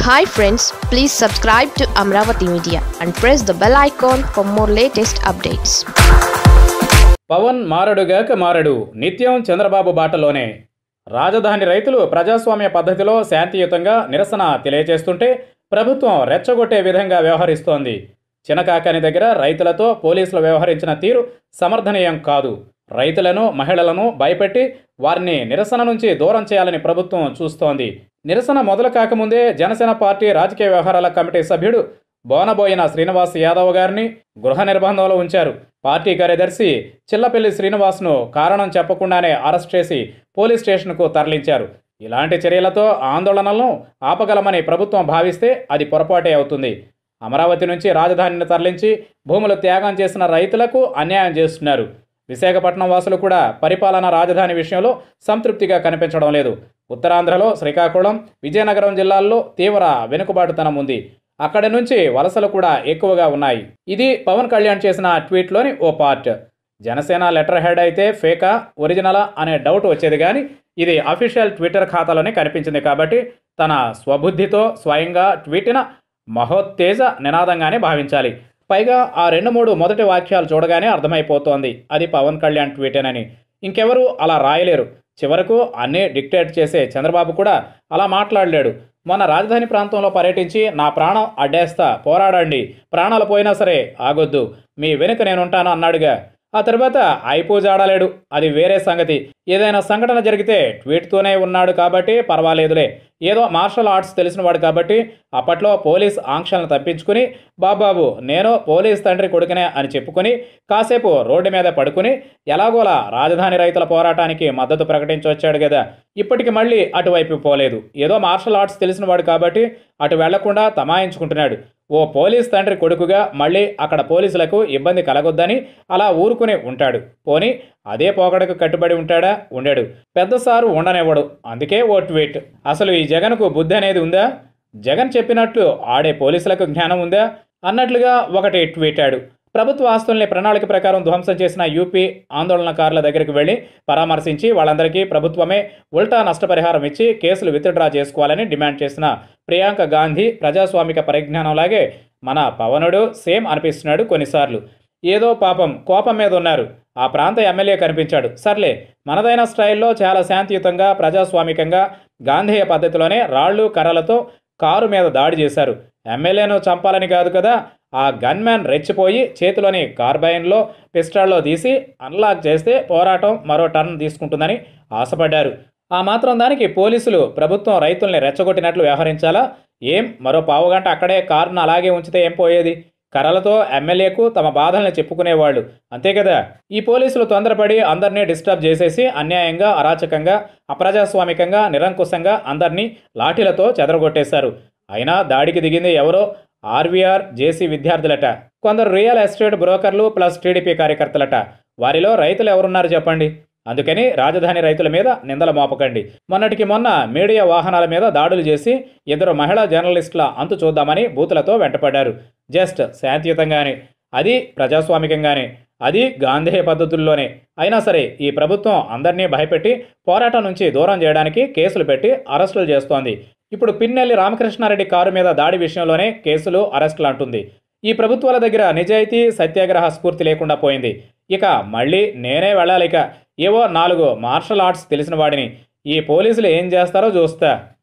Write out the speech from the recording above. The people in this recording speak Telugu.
hi friends please subscribe to Amaravati media and press the bell icon for more latest updates Pawan మారడుగాక మారడు నిత్యం చంద్రబాబు బాటలోనే రాజధాని రైతులు ప్రజాస్వామ్య పద్ధతిలో శాంతియుతంగా నిరసన తెలియజేస్తుంటే ప్రభుత్వం రెచ్చగొట్టే విధంగా వ్యవహరిస్తోంది చినకాకని దగ్గర రైతులతో పోలీసులు వ్యవహరించిన తీరు సమర్థనీయం కాదు రైతులను మహిళలను భయపెట్టి వారిని నిరసన నుంచి దూరం చేయాలని ప్రభుత్వం చూస్తోంది నిరసన మొదలు కాకముందే జనసేన పార్టీ రాజకీయ వ్యవహారాల కమిటీ సభ్యుడు బోనబోయిన శ్రీనివాస్ యాదవ్ గారిని గృహ నిర్బంధంలో ఉంచారు పార్టీ కార్యదర్శి చిల్లపల్లి శ్రీనివాస్ను కారణం చెప్పకుండానే అరెస్ట్ చేసి పోలీస్ స్టేషన్కు తరలించారు ఇలాంటి చర్యలతో ఆందోళనలను ఆపగలమని ప్రభుత్వం భావిస్తే అది పొరపాటే అవుతుంది అమరావతి నుంచి రాజధానిని తరలించి భూములు త్యాగం చేసిన రైతులకు అన్యాయం చేస్తున్నారు విశాఖపట్నం వాసులు కూడా పరిపాలన రాజధాని విషయంలో సంతృప్తిగా కనిపించడం లేదు ఉత్తరాంధ్రలో శ్రీకాకుళం విజయనగరం జిల్లాల్లో తీవ్ర వెనుకబాటుతనం ఉంది అక్కడి నుంచి వలసలు కూడా ఎక్కువగా ఉన్నాయి ఇది పవన్ కళ్యాణ్ చేసిన ట్వీట్లోని ఓ పార్ట్ జనసేన లెటర్ హెడ్ అయితే ఫేకా ఒరిజినలా అనే డౌట్ వచ్చేది కానీ ఇది అఫీషియల్ ట్విట్టర్ ఖాతాలోనే కనిపించింది కాబట్టి తన స్వబుద్ధితో స్వయంగా ట్వీట్న మహోత్తేజ నినాదంగానే భావించాలి పైగా ఆ రెండు మూడు మొదటి వాక్యాలు చూడగానే అర్థమైపోతోంది అది పవన్ కళ్యాణ్ ట్వీటేనని ఇంకెవరూ అలా రాయలేరు చివరకు అన్నీ డిక్టేట్ చేసే చంద్రబాబు కూడా అలా మాట్లాడలేడు మొన్న రాజధాని ప్రాంతంలో పర్యటించి నా ప్రాణం అడ్డేస్తా పోరాడండి ప్రాణాలు పోయినా సరే ఆగొద్దు మీ వెనుక నేనుంటాను అన్నాడుగా ఆ తర్వాత అయిపోజాడలేడు అది వేరే సంగతి ఏదైనా సంఘటన జరిగితే ట్వీట్తోనే ఉన్నాడు కాబట్టి పర్వాలేదులే ఏదో మార్షల్ ఆర్ట్స్ తెలిసినవాడు కాబట్టి అప్పట్లో పోలీస్ ఆంక్షలను తప్పించుకుని బాబాబు నేను పోలీస్ తండ్రి కొడుకునే అని చెప్పుకుని కాసేపు రోడ్డు మీద పడుకుని ఎలాగోలా రాజధాని రైతుల పోరాటానికి మద్దతు ప్రకటించి వచ్చాడు కదా ఇప్పటికి మళ్ళీ అటువైపు పోలేదు ఏదో మార్షల్ ఆర్ట్స్ తెలిసినవాడు కాబట్టి అటు వెళ్లకుండా తమాయించుకుంటున్నాడు ఓ పోలీస్ తండ్రి కొడుకుగా మళ్ళీ అక్కడ పోలీసులకు ఇబ్బంది కలగొద్దని అలా ఊరుకుని ఉంటాడు పోని అదే పోకడకు కట్టుబడి ఉంటాడా ఉండాడు పెద్ద సారు ఉండనివ్వడు అందుకే ఓ ట్వీట్ అసలు ఈ జగన్కు బుద్ధి అనేది ఉందా జగన్ చెప్పినట్లు ఆడే పోలీసులకు జ్ఞానం ఉందా అన్నట్లుగా ఒకటి ట్వీటాడు ప్రభుత్వ ఆస్తుల్ని ప్రణాళిక ప్రకారం ధ్వంసం చేసిన యూపీ ఆందోళనకారుల దగ్గరికి వెళ్లి పరామర్శించి వాళ్ళందరికీ ప్రభుత్వమే ఉల్టా నష్టపరిహారం ఇచ్చి కేసులు విత్డ్రా చేసుకోవాలని డిమాండ్ చేసిన ప్రియాంక గాంధీ ప్రజాస్వామిక పరిజ్ఞానంలాగే మన పవనుడు సేమ్ అనిపిస్తున్నాడు కొన్నిసార్లు ఏదో పాపం కోపం మీద ఉన్నారు ఆ ప్రాంత ఎమ్మెల్యే కనిపించాడు సర్లే మనదైన స్టైల్లో చాలా శాంతియుతంగా ప్రజాస్వామికంగా గాంధేయ పద్ధతిలోనే రాళ్ళు కర్రలతో కారు మీద దాడి చేశారు ఎమ్మెల్యేను చంపాలని కాదు కదా ఆ గన్మ్యాన్ రెచ్చిపోయి చేతిలోని కార్బైన్లో పిస్టాల్లో తీసి అన్లాక్ చేస్తే పోరాటం మరో టర్న్ తీసుకుంటుందని ఆశపడ్డారు ఆ మాత్రం దానికి పోలీసులు ప్రభుత్వం రైతుల్ని రెచ్చగొట్టినట్లు వ్యవహరించాలా ఏం మరో పావుగంట అక్కడే కారును అలాగే ఉంచితే ఏం పోయేది కర్రలతో ఎమ్మెల్యేకు తమ బాధల్ని చెప్పుకునేవాళ్ళు అంతే కదా ఈ పోలీసులు తొందరపడి అందరినీ డిస్టర్బ్ చేసేసి అన్యాయంగా అరాచకంగా అప్రజాస్వామికంగా నిరంకుశంగా అందరినీ లాఠీలతో చెదరగొట్టేశారు అయినా దాడికి దిగింది ఎవరో ఆర్వీఆర్ జేసీ విద్యార్థులట కొందరు రియల్ ఎస్టేట్ బ్రోకర్లు ప్లస్ టీడీపీ కార్యకర్తలట వారిలో రైతులు ఎవరున్నారు చెప్పండి అందుకని రాజధాని రైతుల మీద నిందల మోపకండి మొన్నటికి మొన్న మీడియా వాహనాల మీద దాడులు చేసి ఇద్దరు మహిళా జర్నలిస్టుల అంతు చూద్దామని బూతులతో వెంటపడ్డారు జస్ట్ శాంతియుతంగానే అది ప్రజాస్వామికంగానే అది గాంధేయ పద్ధతుల్లోనే అయినా సరే ఈ ప్రభుత్వం అందరినీ భయపెట్టి పోరాటం నుంచి దూరం చేయడానికి కేసులు పెట్టి అరెస్టులు చేస్తోంది ఇప్పుడు పిన్నెల్లి రామకృష్ణారెడ్డి కారు మీద దాడి విషయంలోనే కేసులు అరెస్టులు అంటుంది ఈ ప్రభుత్వాల దగ్గర నిజాయితీ సత్యాగ్రహ స్ఫూర్తి లేకుండా పోయింది ఇక మళ్ళీ నేనే వెళ్ళాలిక ఏవో నాలుగు మార్షల్ ఆర్ట్స్ తెలిసిన వాడిని ఈ పోలీసులు ఏం చేస్తారో చూస్తా